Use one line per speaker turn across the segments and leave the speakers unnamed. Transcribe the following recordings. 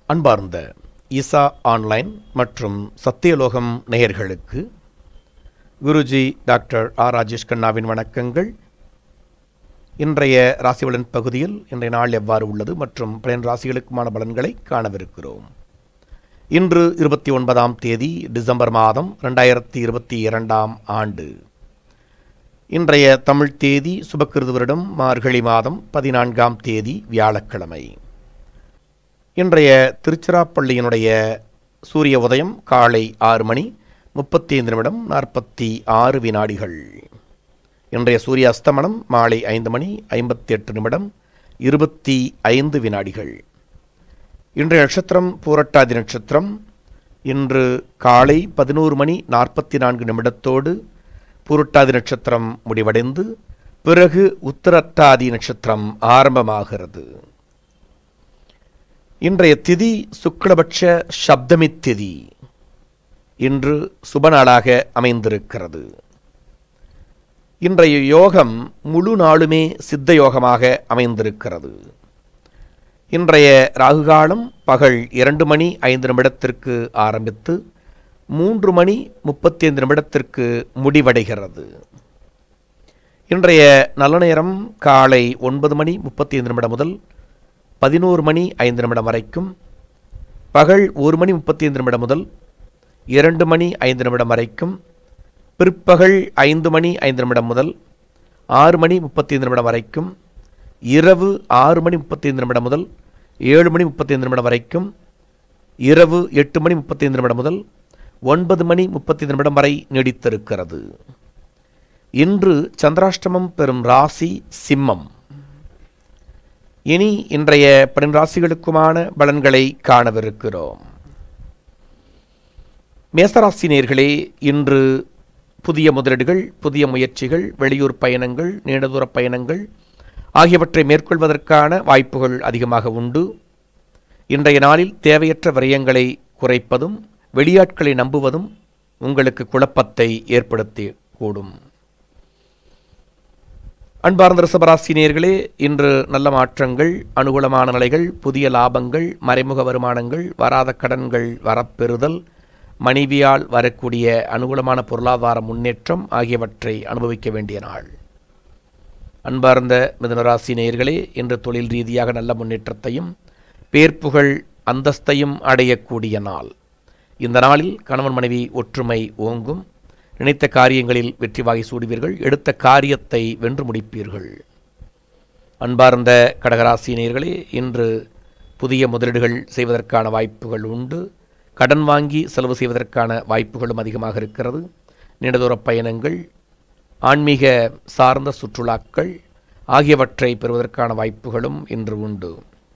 அன்பார்ந்த ஈசா ஆன்லைன் மற்றும் சத்தியலோகம் நேயர்களுக்கு குருஜி டாக்டர் ஆர் ராஜேஷ் கண்ணாவின் வணக்கங்கள் இன்றைய ராசிபலன் பகுதியில் இன்றைய நாள் எவ்வாறு உள்ளது மற்றும் பலன் ராசிகளுக்குமான பலன்களை காணவிருக்கிறோம் இன்று இருபத்தி ஒன்பதாம் தேதி டிசம்பர் மாதம் ரெண்டாயிரத்தி இருபத்தி இரண்டாம் ஆண்டு இன்றைய தமிழ் தேதி சுபக்கிருது வருடம் மார்கழி மாதம் பதினான்காம் தேதி வியாழக்கிழமை இன்றைய திருச்சிராப்பள்ளியினுடைய சூரிய உதயம் காலை ஆறு மணி முப்பத்தி ஐந்து நிமிடம் நாற்பத்தி ஆறு வினாடிகள் இன்றைய சூரிய அஸ்தமனம் மாலை ஐந்து மணி ஐம்பத்தி எட்டு நிமிடம் இருபத்தி ஐந்து வினாடிகள் இன்றைய நட்சத்திரம் பூரட்டாதி நட்சத்திரம் இன்று காலை பதினோரு மணி நாற்பத்தி நான்கு நிமிடத்தோடு பூரட்டாதி நட்சத்திரம் முடிவடைந்து பிறகு உத்தரட்டாதி நட்சத்திரம் ஆரம்பமாகிறது இன்றைய திதி சுக்லபட்ச சப்தமி திதி இன்று சுபநாளாக அமைந்திருக்கிறது இன்றைய யோகம் முழு நாளுமே சித்த யோகமாக அமைந்திருக்கிறது இன்றைய ராகுகாலம் பகல் இரண்டு மணி ஐந்து நிமிடத்திற்கு ஆரம்பித்து மூன்று மணி முப்பத்தி ஐந்து நிமிடத்திற்கு முடிவடைகிறது இன்றைய நல்ல நேரம் காலை ஒன்பது மணி முப்பத்தி ஐந்து நிமிடம் முதல் பதினோரு மணி ஐந்து நிமிடம் வரைக்கும் பகல் ஒரு மணி முப்பத்தி ஐந்து நிமிடம் முதல் இரண்டு மணி ஐந்து நிமிடம் வரைக்கும் பிற்பகல் ஐந்து மணி ஐந்து நிமிடம் முதல் ஆறு மணி முப்பத்தி ஐந்து நிமிடம் வரைக்கும் இரவு ஆறு மணி முப்பத்தி ஐந்து நிமிடம் முதல் ஏழு மணி முப்பத்தி ஐந்து நிமிடம் வரைக்கும் இரவு எட்டு மணி முப்பத்தி ஐந்து நிமிடம் முதல் ஒன்பது மணி முப்பத்தி ஐந்து நிமிடம் வரை நீடித்திருக்கிறது இன்று சந்திராஷ்டமம் பெறும் ராசி சிம்மம் இனி இன்றைய பன்னெண்டு ராசிகளுக்குமான பலன்களை காணவிருக்கிறோம் மேசராசி நேர்களே இன்று புதிய முதலீடுகள் புதிய முயற்சிகள் வெளியூர் பயணங்கள் நீண்டதூர பயணங்கள் ஆகியவற்றை மேற்கொள்வதற்கான வாய்ப்புகள் அதிகமாக உண்டு இன்றைய நாளில் தேவையற்ற விரயங்களை குறைப்பதும் வெளியாட்களை நம்புவதும் உங்களுக்கு குழப்பத்தை ஏற்படுத்தி கூடும் அன்பார்ந்த ரிசபராசினியர்களே இன்று நல்ல மாற்றங்கள் அனுகூலமான நிலைகள் புதிய லாபங்கள் மறைமுக வருமானங்கள் வராத கடன்கள் வரப்பெறுதல் மனைவியால் வரக்கூடிய அனுகூலமான பொருளாதார முன்னேற்றம் ஆகியவற்றை அனுபவிக்க வேண்டிய நாள் அன்பார்ந்த மிதனராசி நேயர்களே இன்று தொழில் ரீதியாக நல்ல முன்னேற்றத்தையும் பேர்ப்புகழ் அந்தஸ்தையும் அடையக்கூடிய நாள் இந்த நாளில் கணவன் மனைவி ஒற்றுமை ஓங்கும் நினைத்த காரியங்களில் வெற்றி வாகி சூடுவீர்கள் எடுத்த காரியத்தை வென்று முடிப்பீர்கள் அன்பார்ந்த கடகராசினியர்களே இன்று புதிய முதலீடுகள் செய்வதற்கான வாய்ப்புகள் உண்டு கடன் வாங்கி செலவு செய்வதற்கான வாய்ப்புகளும் அதிகமாக இருக்கிறது நீண்டதூர பயணங்கள் ஆன்மீக சார்ந்த சுற்றுலாக்கள் ஆகியவற்றை பெறுவதற்கான வாய்ப்புகளும் இன்று உண்டு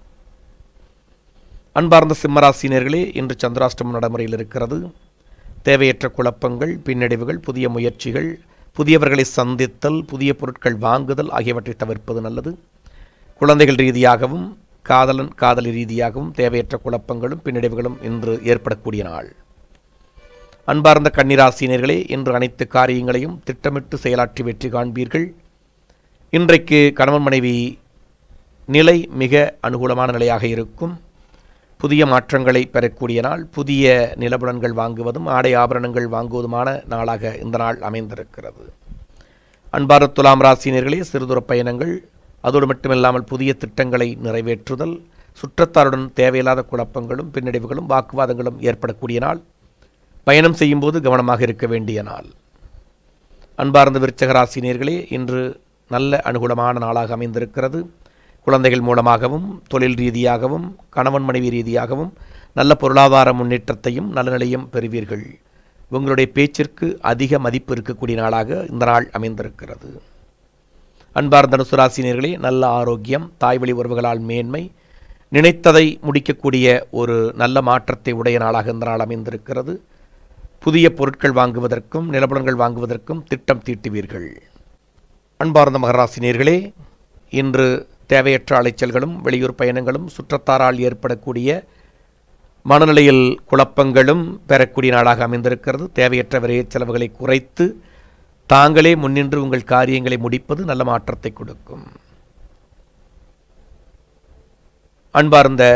அன்பார்ந்த சிம்மராசினியர்களே இன்று சந்திராஷ்டமம் நடைமுறையில் இருக்கிறது தேவையற்ற குழப்பங்கள் பின்னடைவுகள் புதிய முயற்சிகள் புதியவர்களை சந்தித்தல் புதிய பொருட்கள் வாங்குதல் ஆகியவற்றை தவிர்ப்பது நல்லது குழந்தைகள் ரீதியாகவும் காதலன் காதலி ரீதியாகவும் தேவையற்ற குழப்பங்களும் பின்னடைவுகளும் இன்று ஏற்படக்கூடிய நாள் அன்பார்ந்த கன்னிராசினியர்களே இன்று அனைத்து காரியங்களையும் திட்டமிட்டு செயலாற்றி வெற்றி காண்பீர்கள் இன்றைக்கு கணவன் மனைவி நிலை மிக அனுகூலமான நிலையாக இருக்கும் புதிய மாற்றங்களை பெறக்கூடிய நாள் புதிய நிலபுலன்கள் வாங்குவதும் ஆடை ஆபரணங்கள் வாங்குவதுமான நாளாக இந்த நாள் அமைந்திருக்கிறது அன்பார துலாம் ராசினியர்களே சிறுதூர பயணங்கள் அதோடு மட்டுமில்லாமல் புதிய திட்டங்களை நிறைவேற்றுதல் சுற்றத்தாருடன் தேவையில்லாத குழப்பங்களும் பின்னடைவுகளும் வாக்குவாதங்களும் ஏற்படக்கூடிய நாள் பயணம் செய்யும்போது கவனமாக இருக்க வேண்டிய நாள் அன்பார்ந்த விருச்சக ராசினியர்களே இன்று நல்ல அனுகூலமான நாளாக அமைந்திருக்கிறது குழந்தைகள் மூலமாகவும் தொழில் ரீதியாகவும் கணவன் மனைவி ரீதியாகவும் நல்ல பொருளாதார முன்னேற்றத்தையும் நலநிலையும் பெறுவீர்கள் உங்களுடைய பேச்சிற்கு அதிக மதிப்பு இருக்கக்கூடிய நாளாக இந்த நாள் அமைந்திருக்கிறது அன்பார்ந்த தனுசுராசினியர்களே நல்ல ஆரோக்கியம் தாய்வழி உறவுகளால் மேன்மை நினைத்ததை முடிக்கக்கூடிய ஒரு நல்ல மாற்றத்தை உடைய நாளாக இந்த நாள் அமைந்திருக்கிறது புதிய பொருட்கள் வாங்குவதற்கும் நிலபுலன்கள் வாங்குவதற்கும் திட்டம் தீட்டுவீர்கள் அன்பார்ந்த மகராசினியர்களே இன்று தேவையற்ற அலைச்சல்களும் வெளியூர் பயணங்களும் சுற்றத்தாரால் ஏற்படக்கூடிய மனநிலையில் குழப்பங்களும் பெறக்கூடிய நாளாக அமைந்திருக்கிறது தேவையற்ற விரைய செலவுகளை குறைத்து தாங்களே முன்னின்று உங்கள் காரியங்களை முடிப்பது நல்ல மாற்றத்தை கொடுக்கும் அன்பார்ந்த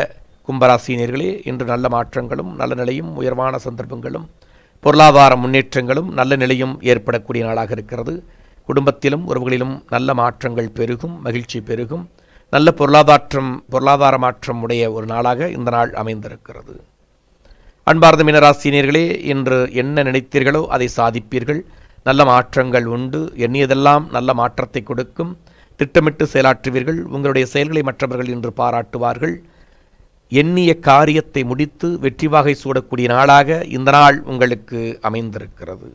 கும்பராசினியர்களே இன்று நல்ல மாற்றங்களும் நல்ல நிலையும் உயர்வான சந்தர்ப்பங்களும் பொருளாதார முன்னேற்றங்களும் நல்ல நிலையும் ஏற்படக்கூடிய நாளாக இருக்கிறது குடும்பத்திலும் உறவுகளிலும் நல்ல மாற்றங்கள் பெருகும் மகிழ்ச்சி பெருகும் நல்ல பொருளாதாரம் பொருளாதார மாற்றம் உடைய ஒரு நாளாக இந்த நாள் அமைந்திருக்கிறது அன்பார்ந்த மீனராசினியர்களே இன்று என்ன நினைத்தீர்களோ அதை சாதிப்பீர்கள் நல்ல மாற்றங்கள் உண்டு எண்ணியதெல்லாம் நல்ல மாற்றத்தை கொடுக்கும் திட்டமிட்டு செயலாற்றுவீர்கள் உங்களுடைய செயல்களை மற்றவர்கள் இன்று பாராட்டுவார்கள் எண்ணிய காரியத்தை முடித்து வெற்றி வாகை சூடக்கூடிய நாளாக இந்த நாள் உங்களுக்கு அமைந்திருக்கிறது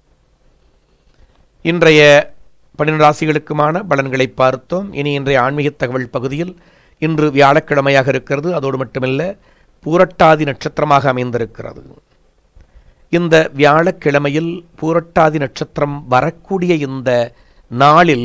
இன்றைய பன்னிரண்டு ராசிகளுக்குமான பலன்களை பார்த்தோம் இனி இன்றைய ஆன்மீக தகவல் பகுதியில் இன்று வியாழக்கிழமையாக இருக்கிறது அதோடு மட்டுமல்ல பூரட்டாதி நட்சத்திரமாக அமைந்திருக்கிறது இந்த வியாழக்கிழமையில் பூரட்டாதி நட்சத்திரம் வரக்கூடிய இந்த நாளில்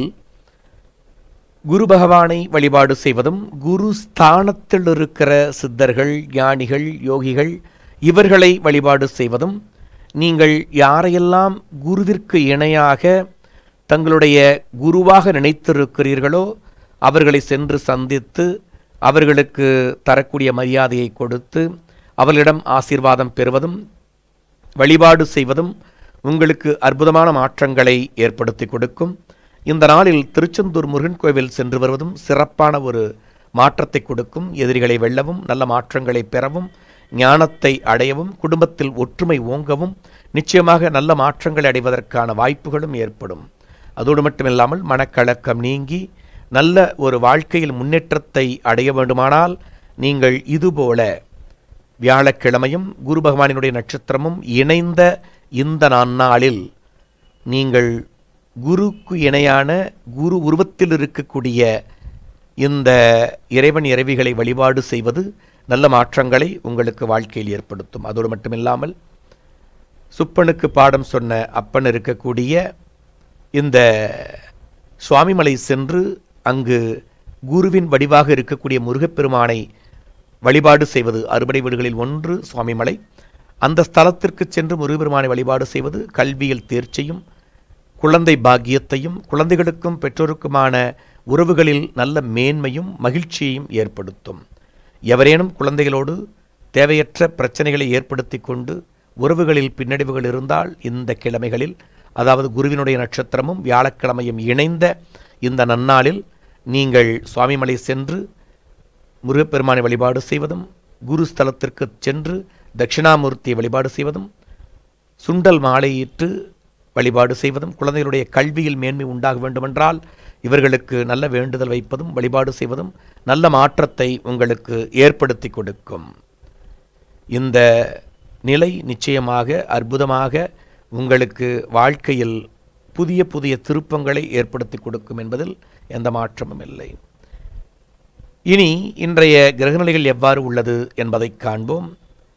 குரு பகவானை வழிபாடு செய்வதும் குரு ஸ்தானத்தில் இருக்கிற சித்தர்கள் ஞானிகள் யோகிகள் இவர்களை வழிபாடு செய்வதும் நீங்கள் யாரையெல்லாம் குருவிற்கு இணையாக தங்களுடைய குருவாக நினைத்திருக்கிறீர்களோ அவர்களை சென்று சந்தித்து அவர்களுக்கு தரக்கூடிய மரியாதையை கொடுத்து அவர்களிடம் ஆசீர்வாதம் பெறுவதும் வழிபாடு செய்வதும் உங்களுக்கு அற்புதமான மாற்றங்களை ஏற்படுத்தி கொடுக்கும் இந்த நாளில் திருச்செந்தூர் முருகன் கோவில் சென்று வருவதும் சிறப்பான ஒரு மாற்றத்தை கொடுக்கும் எதிரிகளை வெல்லவும் நல்ல மாற்றங்களை பெறவும் ஞானத்தை அடையவும் குடும்பத்தில் ஒற்றுமை ஓங்கவும் நிச்சயமாக நல்ல மாற்றங்களை அடைவதற்கான வாய்ப்புகளும் ஏற்படும் அதோடு மட்டுமில்லாமல் மனக்கலக்கம் நீங்கி நல்ல ஒரு வாழ்க்கையில் முன்னேற்றத்தை அடைய வேண்டுமானால் நீங்கள் இதுபோல வியாழக்கிழமையும் குரு பகவானினுடைய நட்சத்திரமும் இணைந்த இந்த நன்னாளில் நீங்கள் குருக்கு இணையான குரு உருவத்தில் இருக்கக்கூடிய இந்த இறைவன் இறைவிகளை வழிபாடு செய்வது நல்ல மாற்றங்களை உங்களுக்கு வாழ்க்கையில் ஏற்படுத்தும் அதோடு மட்டுமில்லாமல் சுப்பனுக்கு பாடம் சொன்ன அப்பன் இருக்கக்கூடிய இந்த சுவாமிமலை சென்று அங்கு குருவின் வடிவாக இருக்கக்கூடிய முருகப்பெருமானை வழிபாடு செய்வது அறுபடை வீடுகளில் ஒன்று சுவாமிமலை அந்த ஸ்தலத்திற்கு சென்று முருகப்பெருமானை வழிபாடு செய்வது கல்வியில் தேர்ச்சியும் குழந்தை பாக்கியத்தையும் குழந்தைகளுக்கும் பெற்றோருக்குமான உறவுகளில் நல்ல மேன்மையும் மகிழ்ச்சியையும் ஏற்படுத்தும் எவரேனும் குழந்தைகளோடு தேவையற்ற பிரச்சனைகளை ஏற்படுத்தி கொண்டு உறவுகளில் பின்னடைவுகள் இருந்தால் இந்த கிழமைகளில் அதாவது குருவினுடைய நட்சத்திரமும் வியாழக்கிழமையும் இணைந்த இந்த நன்னாளில் நீங்கள் சுவாமிமலை சென்று முருகப்பெருமானை வழிபாடு செய்வதும் குரு ஸ்தலத்திற்கு சென்று தட்சிணாமூர்த்தியை வழிபாடு செய்வதும் சுண்டல் மாலையிட்டு வழிபாடு செய்வதும் குழந்தைகளுடைய கல்வியில் மேன்மை உண்டாக வேண்டுமென்றால் இவர்களுக்கு நல்ல வேண்டுதல் வைப்பதும் வழிபாடு செய்வதும் நல்ல மாற்றத்தை உங்களுக்கு ஏற்படுத்தி கொடுக்கும் இந்த நிலை நிச்சயமாக அற்புதமாக உங்களுக்கு வாழ்க்கையில் புதிய புதிய திருப்பங்களை ஏற்படுத்தி கொடுக்கும் என்பதில் எந்த மாற்றமும் இல்லை இனி இன்றைய கிரகநிலைகள் எவ்வாறு உள்ளது என்பதை காண்போம்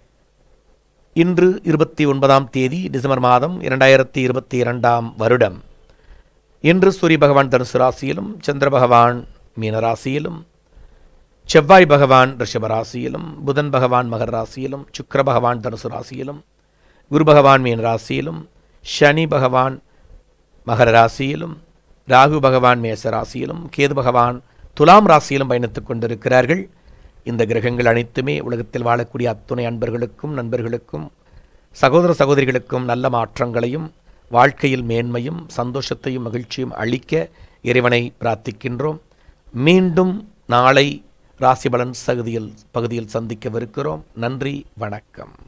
இன்று இருபத்தி ஒன்பதாம் தேதி டிசம்பர் மாதம் இரண்டாயிரத்தி இருபத்தி இரண்டாம் வருடம் இன்று சூரிய பகவான் தனுசு ராசியிலும் சந்திர பகவான் மீன ராசியிலும் செவ்வாய் பகவான் ரிஷப ராசியிலும் புதன் பகவான் மகர ராசியிலும் சுக்கிர பகவான் தனுசு ராசியிலும் குரு பகவான் மீன ராசியிலும் சனி பகவான் மகர ராசியிலும் ராகு பகவான் மேச ராசியிலும் கேது பகவான் துலாம் ராசியிலும் பயணித்துக் கொண்டிருக்கிறார்கள் இந்த கிரகங்கள் அனைத்துமே உலகத்தில் வாழக்கூடிய அத்துணை அன்பர்களுக்கும் நண்பர்களுக்கும் சகோதர சகோதரிகளுக்கும் நல்ல மாற்றங்களையும் வாழ்க்கையில் மேன்மையும் சந்தோஷத்தையும் மகிழ்ச்சியும் அளிக்க இறைவனை பிரார்த்திக்கின்றோம் மீண்டும் நாளை ராசிபலன் சகுதியில் பகுதியில் சந்திக்கவிருக்கிறோம் நன்றி வணக்கம்